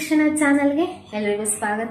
ಶಿಕ್ಷಣ ಚಾನಲ್ಗೆ ಎಲ್ರಿಗೂ ಸ್ವಾಗತ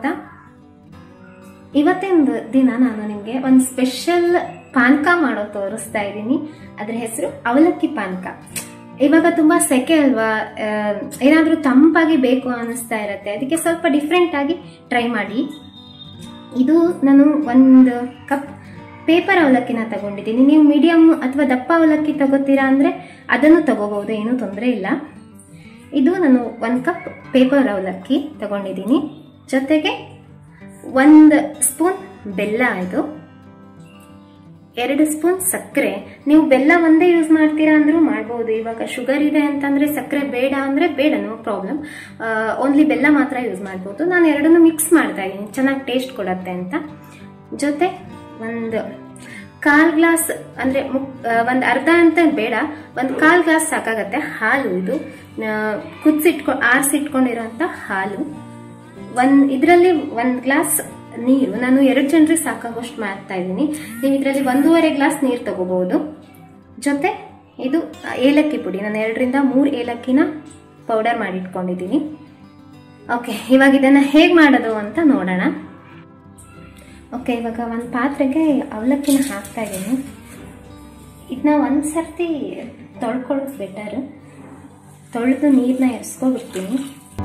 ಇವತ್ತಿನ ದಿನ ನಾನು ನಿಮಗೆ ಒಂದು ಸ್ಪೆಷಲ್ ಪಾನಕ ಮಾಡೋ ತೋರಿಸ್ತಾ ಇದ್ದೀನಿ ಅದ್ರ ಹೆಸರು ಅವಲಕ್ಕಿ ಪಾನಕ ಇವಾಗ ತುಂಬಾ ಸೆಕೆ ಅಲ್ವಾ ಆ, ಏನಾದ್ರೂ ತಂಪಾಗಿ ಬೇಕು ಅನ್ನಿಸ್ತಾ ಇರತ್ತೆ ಅದಕ್ಕೆ ಸ್ವಲ್ಪ ಡಿಫ್ರೆಂಟ್ ಆಗಿ ಟ್ರೈ ಮಾಡಿ ಇದು ನಾನು ಒಂದು ಕಪ್ ಪೇಪರ್ ಅವಲಕ್ಕಿನ ತಗೊಂಡಿದ್ದೀನಿ ನೀವು ಮೀಡಿಯಂ ಅಥವಾ ದಪ್ಪ ಅವಲಕ್ಕಿ ತಗೋತೀರಾ ಅಂದ್ರೆ ಅದನ್ನು ತಗೋಬಹುದು ಏನೂ ತೊಂದರೆ ಇಲ್ಲ ಇದು ನಾನು ಒಂದು ಕಪ್ ಪೇಪರ್ ಅವಲಕ್ಕಿ ತಗೊಂಡಿದ್ದೀನಿ ಜೊತೆಗೆ ಒಂದು ಸ್ಪೂನ್ ಬೆಲ್ಲ ಇದು ಎರಡು ಸ್ಪೂನ್ ಸಕ್ಕರೆ ನೀವು ಬೆಲ್ಲ ಒಂದೇ ಯೂಸ್ ಮಾಡ್ತೀರಾ ಅಂದ್ರೂ ಮಾಡ್ಬೋದು ಇವಾಗ ಶುಗರ್ ಇದೆ ಅಂತಂದ್ರೆ ಸಕ್ಕರೆ ಬೇಡ ಅಂದ್ರೆ ಬೇಡ ನೋ ಪ್ರಾಬ್ಲಮ್ ಓನ್ಲಿ ಬೆಲ್ಲ ಮಾತ್ರ ಯೂಸ್ ಮಾಡ್ಬೋದು ನಾನು ಎರಡನ್ನೂ ಮಿಕ್ಸ್ ಮಾಡ್ತಾ ಇದ್ದೀನಿ ಚೆನ್ನಾಗಿ ಟೇಸ್ಟ್ ಕೊಡತ್ತೆ ಅಂತ ಜೊತೆ ಒಂದು ಕಾಲ್ ಗ್ಲಾಸ್ ಅಂದ್ರೆ ಮುಕ್ ಒಂದು ಅರ್ಧ ಅಂತ ಬೇಡ ಒಂದು ಕಾಲ್ ಗ್ಲಾಸ್ ಸಾಕಾಗತ್ತೆ ಹಾಲು ಇದು ಕುದಿಸಿಟ್ಕೊ ಆರಿಸಿಟ್ಕೊಂಡಿರೋಂಥ ಹಾಲು ಒಂದ್ ಇದರಲ್ಲಿ ಒಂದ್ ಗ್ಲಾಸ್ ನೀರು ನಾನು ಎರಡು ಜನರಿಗೆ ಸಾಕಾಗೋಷ್ಟು ಮಾಡ್ತಾ ಇದ್ದೀನಿ ನೀವು ಇದರಲ್ಲಿ ಒಂದೂವರೆ ಗ್ಲಾಸ್ ನೀರು ತಗೋಬಹುದು ಜೊತೆ ಇದು ಏಲಕ್ಕಿ ಪುಡಿ ನಾನು ಎರಡರಿಂದ ಮೂರು ಏಲಕ್ಕಿನ ಪೌಡರ್ ಮಾಡಿಟ್ಕೊಂಡಿದ್ದೀನಿ ಓಕೆ ಇವಾಗ ಇದನ್ನ ಹೇಗೆ ಮಾಡೋದು ಅಂತ ನೋಡೋಣ ಓಕೆ ಇವಾಗ ಒಂದು ಪಾತ್ರೆಗೆ ಅವಲಕ್ಕಿನ ಹಾಕ್ತಾ ಇದ್ದೀನಿ ಇದನ್ನ ಒಂದು ಸರ್ತಿ ತೊಳ್ಕೊಳ್ಳೋದು ಬೆಟರ್ ತೊಳೆದು ನೀರನ್ನ ಎರ್ಸ್ಕೊಬಿಡ್ತೀನಿ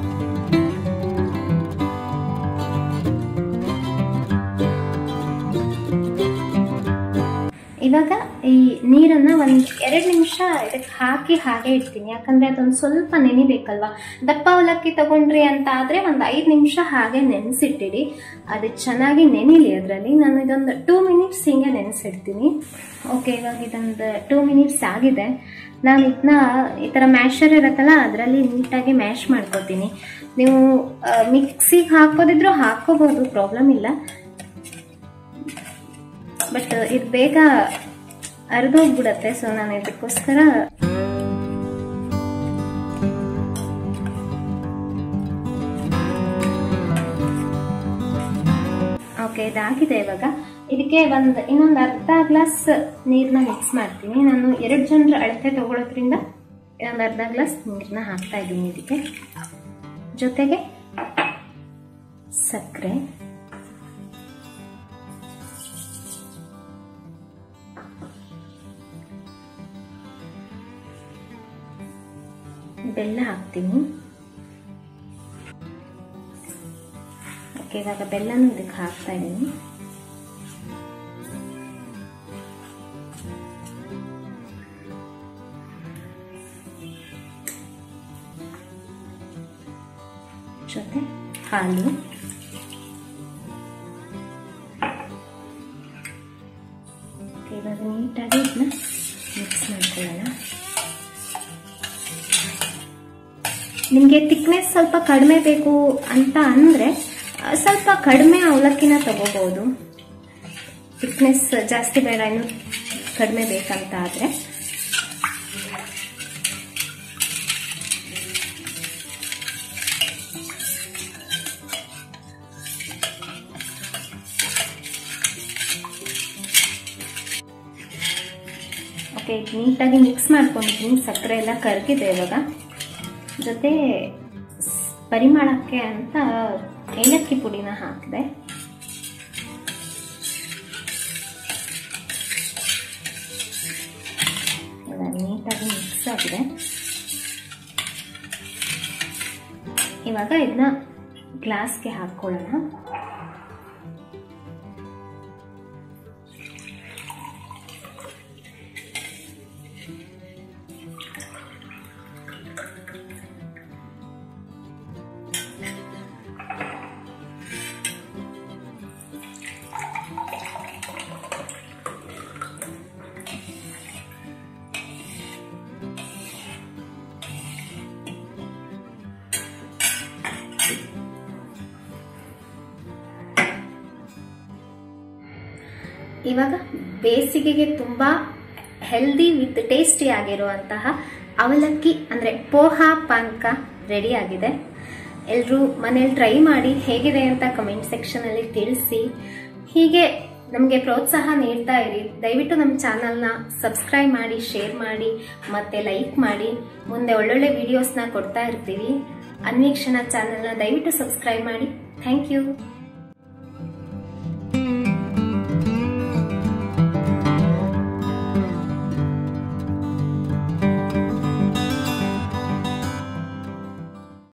ಇವಾಗ ಈ ನೀರನ್ನ ಒಂದ್ ಎರಡು ನಿಮಿಷ ಇದಕ್ಕೆ ಹಾಕಿ ಹಾಗೆ ಇಡ್ತೀನಿ ಯಾಕಂದ್ರೆ ಅದೊಂದು ಸ್ವಲ್ಪ ನೆನಿಬೇಕಲ್ವಾ ದಪ್ಪ ಅವಲಕ್ಕಿ ತಗೊಂಡ್ರಿ ಅಂತ ಆದ್ರೆ ಒಂದ್ ಐದ್ ನಿಮಿಷ ಹಾಗೆ ನೆನೆಸಿಟ್ಟಿಡಿ ಅದು ಚೆನ್ನಾಗಿ ನೆನಿಲಿ ಅದರಲ್ಲಿ ನಾನು ಇದೊಂದು ಟೂ ಮಿನಿಟ್ಸ್ ಹಿಂಗೆ ನೆನೆಸಿಡ್ತೀನಿ ಓಕೆ ಇವಾಗ ಇದೊಂದು ಟೂ ಮಿನಿಟ್ಸ್ ಆಗಿದೆ ನಾನು ಇದನ್ನ ಈ ಥರ ಮ್ಯಾಶರ್ ಇರುತ್ತಲ್ಲ ಅದರಲ್ಲಿ ನೀಟಾಗಿ ಮ್ಯಾಶ್ ಮಾಡ್ಕೋತೀನಿ ನೀವು ಮಿಕ್ಸಿಗೆ ಹಾಕೋದಿದ್ರು ಹಾಕೋಬಹುದು ಪ್ರಾಬ್ಲಮ್ ಇಲ್ಲ ಬಟ್ ಇದು ಬೇಗ ಅರ್ಧೋಗ್ಬಿಡತ್ತೆ ಸೊ ನಾನು ಇದಕ್ಕೋಸ್ಕರ ಓಕೆ ಇದಾಗಿದೆ ಇವಾಗ ಇದಕ್ಕೆ ಒಂದು ಇನ್ನೊಂದು ಅರ್ಧ ಗ್ಲಾಸ್ ನೀರನ್ನ ಮಿಕ್ಸ್ ಮಾಡ್ತೀನಿ ನಾನು ಎರಡು ಜನರ ಅಳತೆ ತಗೊಳ್ಳೋದ್ರಿಂದ ಇನ್ನೊಂದು ಅರ್ಧ ಗ್ಲಾಸ್ ನೀರನ್ನ ಹಾಕ್ತಾ ಇದ್ದೀನಿ ಇದಕ್ಕೆ ಜೊತೆಗೆ ಸಕ್ಕರೆ ಬೆಲ್ಲ ಹಾಕ್ತೀನಿ ಓಕೆ ಇವಾಗ ಬೆಲ್ಲನೂ ಇದಕ್ಕೆ ಹಾಕ್ತಾ ಇದ್ದೀನಿ ಜೊತೆ ಹಾಲು ಓಕೆ, ಇವಾಗ ನೀಟಾಗಿ ಇದನ್ನ ಮಿಕ್ಸ್ ಮಾಡ್ಕೊಳ್ಳೋಣ ನಿಮಗೆ ಥಿಕ್ನೆಸ್ ಸ್ವಲ್ಪ ಕಡಿಮೆ ಬೇಕು ಅಂತ ಅಂದರೆ ಸ್ವಲ್ಪ ಕಡಿಮೆ ಅವಲಕ್ಕಿನ ತಗೋಬಹುದು ಥಿಕ್ನೆಸ್ ಜಾಸ್ತಿ ಬೇಡ ಇನ್ನು ಕಡಿಮೆ ಬೇಕಂತ ಆದರೆ ಓಕೆ ನೀಟಾಗಿ ಮಿಕ್ಸ್ ಮಾಡ್ಕೊಂಡಿದ್ದೀನಿ ಸಕ್ಕರೆ ಎಲ್ಲ ಕರಗಿದೆ ಇವಾಗ ಜೊತೆ ಸ್- ಪರಿಮಳಕ್ಕೆ ಅಂತ ಏಲಕ್ಕಿ ಪುಡಿನ ಹಾಕಿದೆ ಇವಾಗ ನೀಟಾಗಿ ಮಿಕ್ಸ್ ಆಗಿದೆ ಇವಾಗ ಇದನ್ನ ಗ್ಲಾಸ್ಗೆ ಹಾಕ್ಕೊಳ್ಳೋಣ ಇವಾಗ ಬೇಸಿಗೆಗೆ ತುಂಬಾ ಹೆಲ್ದಿ ವಿತ್ ಟೇಸ್ಟಿ ಆಗಿರುವಂತಹ ಅವಲಕ್ಕಿ ಅಂದ್ರೆ ಪೋಹಾ ಪಾನಕ ರೆಡಿ ಆಗಿದೆ ಎಲ್ಲರೂ ಮನೇಲಿ ಟ್ರೈ ಮಾಡಿ ಹೇಗಿದೆ ಅಂತ ಕಮೆಂಟ್ ಸೆಕ್ಷನ್ ಅಲ್ಲಿ ತಿಳಿಸಿ ಹೀಗೆ ನಮಗೆ ಪ್ರೋತ್ಸಾಹ ನೀಡ್ತಾ ಇರಿ ದಯವಿಟ್ಟು ನಮ್ಮ ಚಾನಲ್ನ ಸಬ್ಸ್ಕ್ರೈಬ್ ಮಾಡಿ ಶೇರ್ ಮಾಡಿ ಮತ್ತೆ ಲೈಕ್ ಮಾಡಿ ಮುಂದೆ ಒಳ್ಳೊಳ್ಳೆ ವಿಡಿಯೋಸ್ನ ಕೊಡ್ತಾ ಇರ್ತೀವಿ ಅನ್ವೇಷಣ ಚಾನೆಲ್ನ ದಯವಿಟ್ಟು ಸಬ್ಸ್ಕ್ರೈಬ್ ಮಾಡಿ ಥ್ಯಾಂಕ್ ಯು